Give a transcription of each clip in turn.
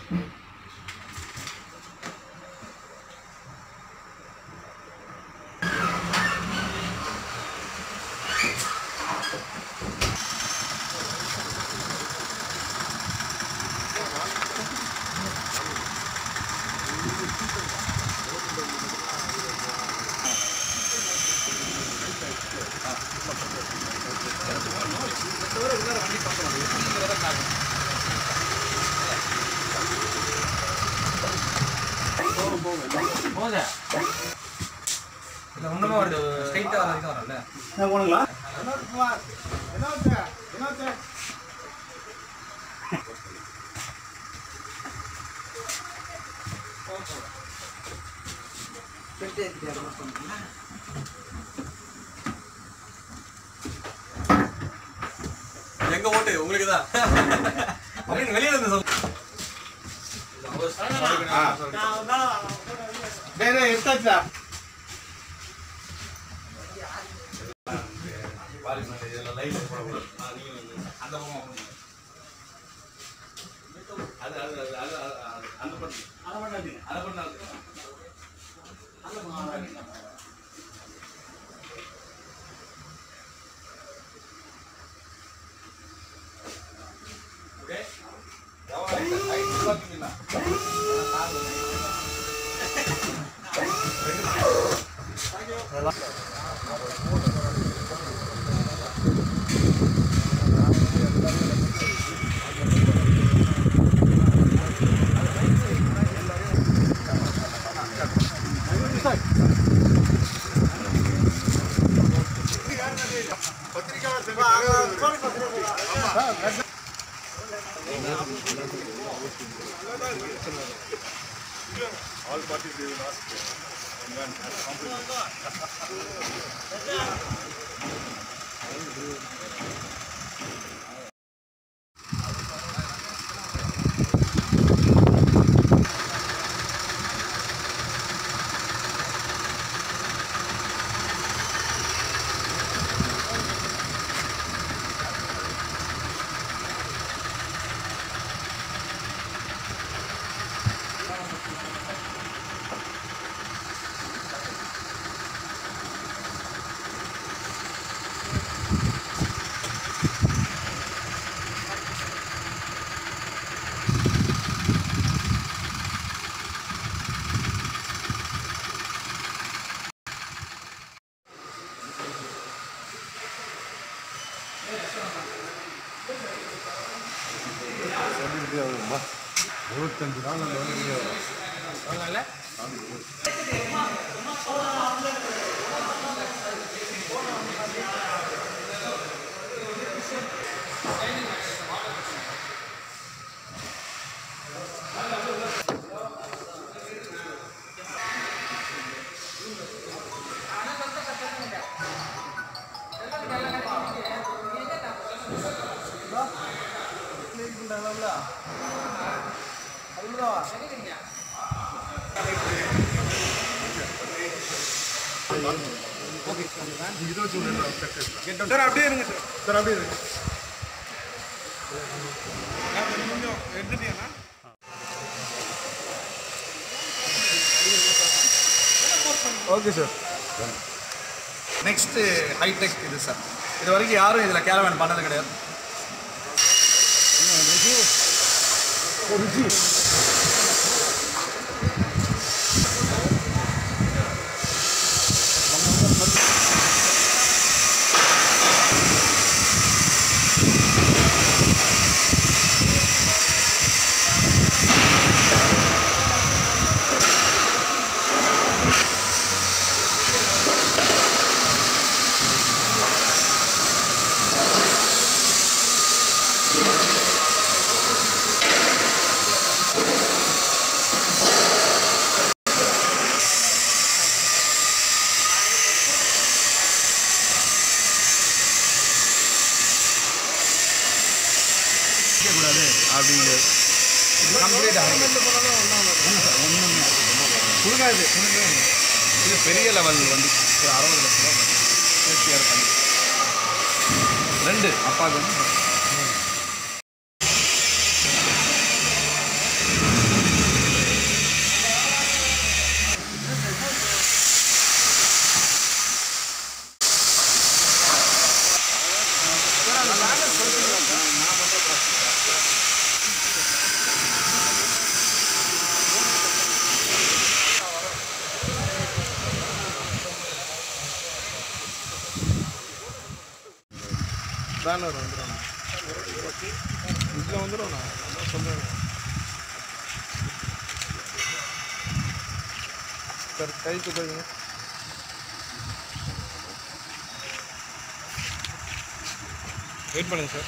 போதே இல்லை ஒன்றுமே வருது ஸ்ட்ரைட்டாக வர வரைக்கும் வரல நான் போனுங்களா எங்க ஓட்டு உங்களுக்கு தான் அப்படின்னு வெளியில இருந்து சொல்லு டேய் டேய் எடுத்தாச்சுடா அது அது அது அது அது அந்த பண்ணி அதை பண்ணாதீங்க அதை பண்ணாது ஓகே சார் அப்படியே இருங்க சார் சார் அப்படியே இருங்க கொஞ்சம் எடுத்துட்டீங்கன்னா ஓகே சார் நெக்ஸ்ட் ஹைடெக் இது சார் இது வரைக்கும் யாரும் இதில் கேரவன் பண்ணது கிடையாது கூடாது அப்படிங்கிறது இது கம்ப்ளீட் புழுகாது இது பெரிய லெவல் வண்டி ஒரு அறுபது லட்ச ரூபா வண்டி. சேஃப்டியாக இருக்காங்க ரெண்டு அப்பாவுக்கு வந்து பேனர் வந்துடும் இதில் வந்துடும் நான் அதான் சொல்கிறேன் சார் கைக்கு போயிருங்க வெயிட் பண்ணுங்க சார்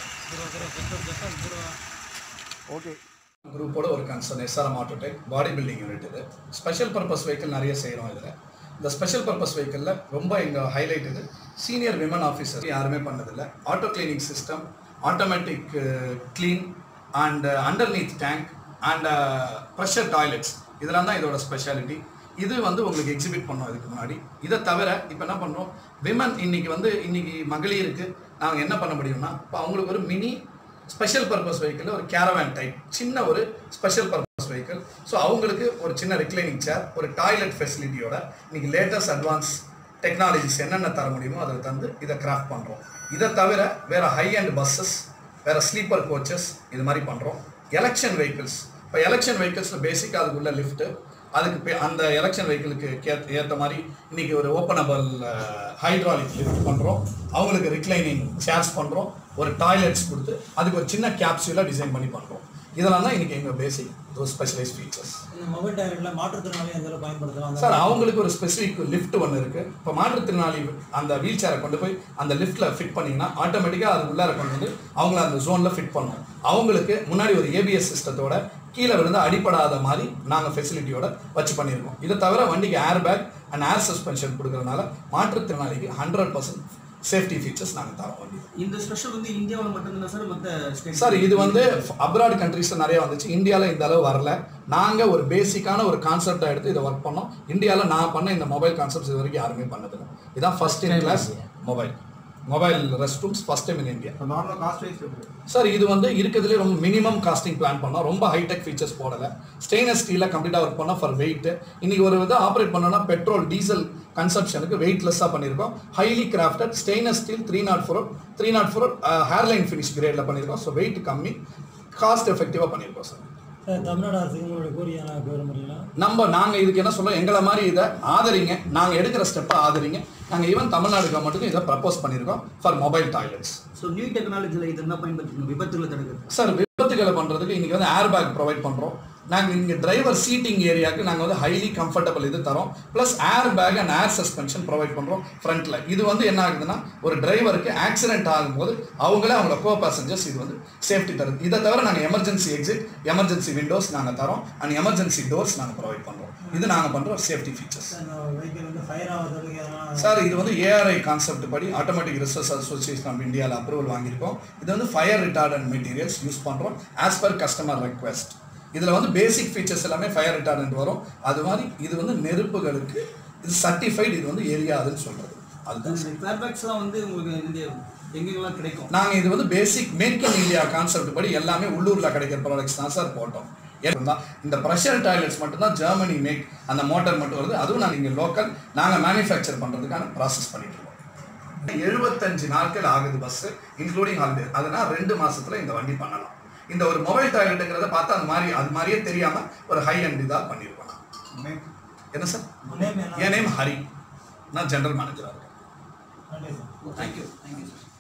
ஓகே குரூப்போட ஒரு concern SRM Autotech body building unit இது ஸ்பெஷல் பர்பஸ் வெஹிக்கிள் நிறைய செய்கிறோம் இதில் இந்த ஸ்பெஷல் பர்பஸ் வெஹிக்கிளில் ரொம்ப எங்கள் ஹைலைட் இது சீனியர் விமன் ஆஃபீஸர் யாருமே பண்ணதில்லை auto cleaning system automatic clean and underneath tank and pressure toilets இதெல்லாம் தான் இதோட ஸ்பெஷாலிட்டி இது வந்து உங்களுக்கு எக்ஸிபிட் பண்ணோம் இதுக்கு முன்னாடி இதை தவிர இப்போ என்ன பண்ணுறோம் விமன் இன்னைக்கு வந்து இன்னைக்கு மகளிருக்கு நாங்கள் என்ன பண்ண முடியும்னா இப்போ அவங்களுக்கு ஒரு மினி ஸ்பெஷல் பர்பஸ் வெஹிக்கிள் ஒரு கேரவேன் டைப் சின்ன ஒரு ஸ்பெஷல் பர்பஸ் வெஹிக்கிள் ஸோ அவங்களுக்கு ஒரு சின்ன ரிக்ளைனிங் சேர் ஒரு டாய்லெட் ஃபெசிலிட்டியோட இன்னைக்கு லேட்டஸ்ட் அட்வான்ஸ் டெக்னாலஜிஸ் என்னென்ன தர முடியுமோ அதை தந்து இதை கிராஃப்ட் பண்ணுறோம் இதை தவிர வேற ஹை அண்ட் பஸ்ஸஸ் வேற ஸ்லீப்பர் கோச்சஸ் இது மாதிரி பண்ணுறோம் எலெக்ஷன் வெஹிக்கிள்ஸ் இப்போ எலெக்ஷன் வெஹிக்கிள்ஸில் பேசிக்காக அதுக்குள்ள லிஃப்ட்டு அதுக்கு பே- அந்த எலெக்ஷன் வெஹிக்கிளுக்கு ஏற்ற மாதிரி இன்னைக்கு ஒரு ஓப்பனபிள் ஹைட்ராலிக் லிஃப்ட் பண்ணுறோம் அவங்களுக்கு ரிக்ளைனிங் சேர்ஸ் பண்ணுறோம் ஒரு டாய்லெட்ஸ் கொடுத்து அதுக்கு ஒரு சின்ன கேப்சூலாக டிசைன் பண்ணி பண்ணுறோம் இதெல்லாம் தான் இன்னைக்கு எங்கள் பேசிக் ஸ்பெஷலைஸ் ஃபீச்சர்ஸ் இந்த மொபைல் டாய்லெட்ல மாற்றுத்திறனாளி எந்த அளவுக்கு பயன்படுத்தலாம் அந்த சார் அவங்களுக்கு ஒரு ஸ்பெசிஃபிக் லிஃப்ட் ஒன்று இருக்கு இப்போ மாற்றுத்திறனாளி அந்த வீல் சேரை கொண்டு போய் அந்த லிஃப்ட்ல ஃபிட் பண்ணீங்கன்னா ஆட்டோமேட்டிக்காக அது உள்ளார கொண்டு வந்து அவங்கள அந்த ஜோனில் ஃபிட் பண்ணும் அவங்களுக்கு முன்னாடி ஒரு ஏபிஎஸ் சிஸ்டத்தோட கீழே விழுந்து அடிபடாத மாதிரி நாங்கள் ஃபெசிலிட்டியோட வச்சு பண்ணியிருக்கோம் இதை தவிர வண்டிக்கு air bag and air suspension கொடுக்கறதுனால மாற்றுத்திறனாளிக்கு ஹண்ட்ரட் பர்சன்ட் சேஃப்டி ஃபீச்சர்ஸ் நாங்கள் தரோம் வண்டி இந்த ஸ்பெஷல் வந்து இந்தியாவில் மட்டும்தான் சார் மற்ற ஸ்டேட் சார் இது வந்து அப்ராட் கண்ட்ரீஸ்ல நிறைய வந்துச்சு இந்தியாவில் இந்த அளவு வரல நாங்கள் ஒரு பேசிக்கான ஒரு கான்செப்டை எடுத்து இதை ஒர்க் பண்ணோம் இந்தியாவில் நான் பண்ண இந்த மொபைல் கான்செப்ட்ஸ் இது வரைக்கும் யாருமே பண்ணதில்லை இதான் first in class mobile mobile rest rooms first time in India நார்மலாக காஸ்ட் வைஸ் எப்படி சார் இது வந்து இருக்கிறதுலே ரொம்ப மினிமம் காஸ்டிங் பிளான் பண்ணோம் ரொம்ப ஹைடெக் ஃபீச்சர்ஸ் போடல ஸ்டெயின்லெஸ் ஸ்டீலில் கம்ப்ளீட்டாக ஒர்க் பண்ணோம் ஃபார் வெயிட் இன்னைக்கு ஒரு இதை ஆப்ரேட் பண்ணோம்னா பெட்ரோல் டீசல் கன்சப்ஷனுக்கு வெயிட்லெஸ்ஸாக பண்ணியிருக்கோம் highly crafted stainless steel three naught four three naught four hairline finish கிரேடில் பண்ணியிருக்கோம் ஸோ வெயிட் கம்மி காஸ்ட் எஃபெக்டிவாக பண்ணியிருக்கோம் சார் சார், தமிழ்நாடு அரசுக்கு உங்களுடைய கோரிக்கை என்ன கோர முடியல நம்ம நாங்கள் இதுக்கு என்ன சொல்றோம் எங்களை மாதிரி இதை ஆதரிங்க நாங்கள் எடுக்கிற ஸ்டெப்பை ஆதரிங்க நாங்கள் ஈவன் தமிழ்நாடு கவர்மெண்ட்டுக்கு இதை ப்ரப்போஸ் பண்ணியிருக்கோம் for mobile toilets so new டெக்னாலஜியில் இது என்ன பயன்படுத்திக்கணும் விபத்துகளை தடுக்கிறது சார் விபத்துகளை பண்ணுறதுக்கு இன்றைக்கி வந்து ஏர் பேக் ப்ரொவைட் பண்ணுறோம் நாங்கள் இங்கே டிரைவர் சீட்டிங் ஏரியாவுக்கு நாங்கள் வந்து ஹைலி கம்ஃபர்டபுள் இது தரோம் plus air bag and air suspension provide பண்ணுறோம் ஃப்ரண்ட்டில் இது வந்து என்ன ஆகுதுன்னா ஒரு டிரைவருக்கு ஆக்சிடென்ட் ஆகும்போது அவங்களே அவங்கள கோ பேசஞ்சர்ஸ் இது வந்து சேஃப்டி தருது இதை தவிர நாங்கள் எமர்ஜென்சி எக்ஸிட் எமர்ஜென்சி விண்டோஸ் நாங்கள் தரோம் அண்ட் எமர்ஜென்சி டோர்ஸ் நாங்கள் ப்ரொவைட் பண்ணுறோம் இது நாங்கள் பண்ணுற சேஃப்டி ஃபீச்சர்ஸ் சார், இந்த வெஹிக்கிள் வந்து ஃபயர் ஆகிறதுக்கு எதனா சார் இது வந்து ஏஆர்ஐ கான்செப்ட் படி ஆட்டோமேட்டிக் ரிசர்ச் அசோசியேஷன் ஆஃப் இந்தியாவில் அப்ரூவல் வாங்கியிருக்கோம் இது வந்து ஃபயர் ரிட்டார்டன்ட் மெட்டீரியல்ஸ் யூஸ் பண்ணுறோம் ஆஸ் பர் கஸ்டமர் ரெக்வெஸ்ட் இதில் வந்து பேசிக் ஃபீச்சர்ஸ் எல்லாமே ஃபயர் ரிட்டார்டன்ட் வரும் அது மாதிரி இது வந்து நெருப்புகளுக்கு இது சர்டிஃபைடு இது வந்து எரியாதுன்னு சொல்கிறது அதுதான் இந்த கிளார்பேக்ஸ்லாம் வந்து உங்களுக்கு இந்த எங்கெங்கெல்லாம் கிடைக்கும் நாங்கள் இது வந்து basic make in India concept படி எல்லாமே உள்ளூரில் கிடைக்கிற ப்ராடக்ட்ஸ் தான் சார் போட்டோம் ஏன்னா இந்த ப்ரெஷர் டாய்லெட்ஸ் மட்டும்தான் ஜெர்மனி மேக் அந்த மோட்டார் மட்டும் வருது அதுவும் நாங்கள் இங்கே லோக்கல் நாங்கள் மேனுஃபேக்சர் பண்ணுறதுக்கான ப்ராசஸ் பண்ணிட்டு இருக்கோம் எழுபத்தஞ்சு நாட்கள் ஆகுது பஸ் இன்க்ளூடிங் ஹாலிடே அதனால் ரெண்டு மாசத்துல இந்த வண்டி பண்ணலாம் இந்த ஒரு மொபைல் டாய்லெட்டுங்கிறத பார்த்தா அந்த மாதிரி அது மாதிரியே தெரியாம ஒரு ஹை அண்ட் இதாக பண்ணியிருக்கோம் நான். என்ன சார் நேம் என்ன என் நேம் ஹரி நான் ஜெனரல் மேனேஜராக இருக்கேன் நன்றி சார் தேங்க்யூ தேங்க்யூ சார்